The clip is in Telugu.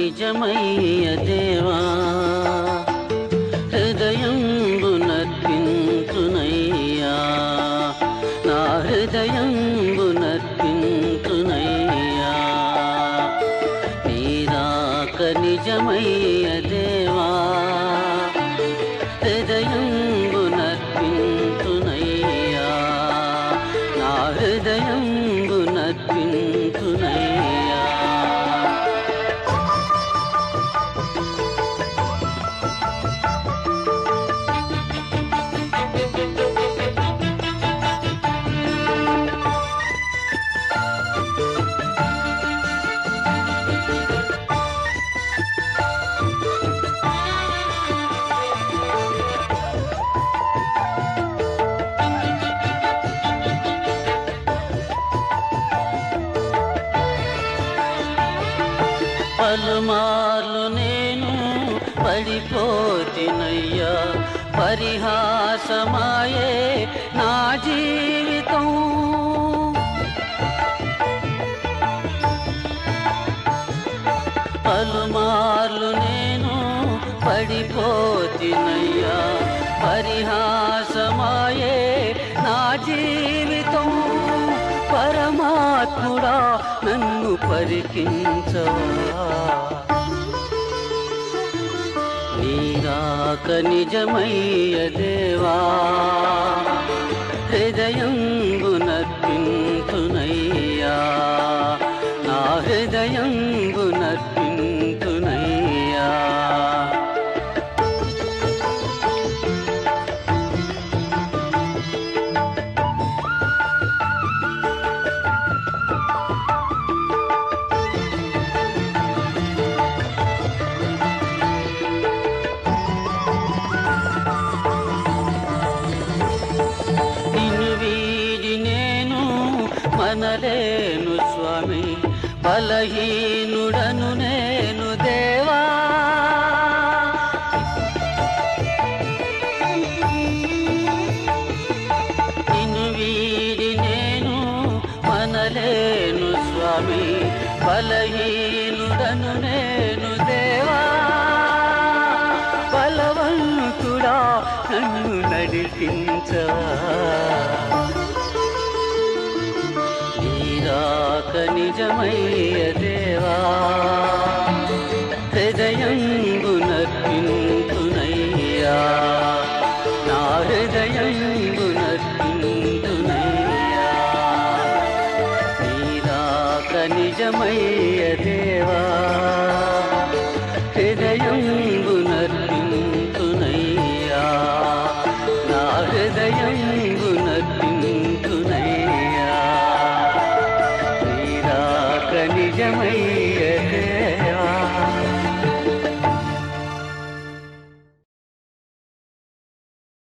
నిజమయ్య దేవా హృదయంబునర్పింతునయ్యా నా హృదయంబునర్పింతునయ్యా నీరాక నిజమయ్య దేవా హృదయంబునర్పింతునయ్యా నా హృదయంబునర్పింతునయ్యా పలుమార్లు నేను పడిపోతినయ్యా పరిహాసమాయే నా జీవితం పలుమార్లు నేను పడిపోతినయ్యా పరిహాసమాయే నా జీవితం పరమాత్ముడా నన్ను పరికించవా నీరాక నిజమయ్య దేవా హృదయం గునర్పింతునయ్యా నా హృదయం గునర్పింతునయ్యా నిన్ను వీడి నేను మనలేను స్వామి బలహీనుడను నేను దేవా నిన్ను వీడి నేను మనలేను స్వామి బలహీనుడను నేను దేవా బలవంతుడా నన్ను నడిపించవా నీరాక నిజమయ్య దేవా హృదయం గునర్పింతునయ్యా నా హృదయం గునర్పింతునయ్యా నీరాక నిజమయ్య దేవా హృదయం గునర్పింతునయ్యా నా హృదయం గునర్పింతునయ్యా నీరాక నిజమయ్య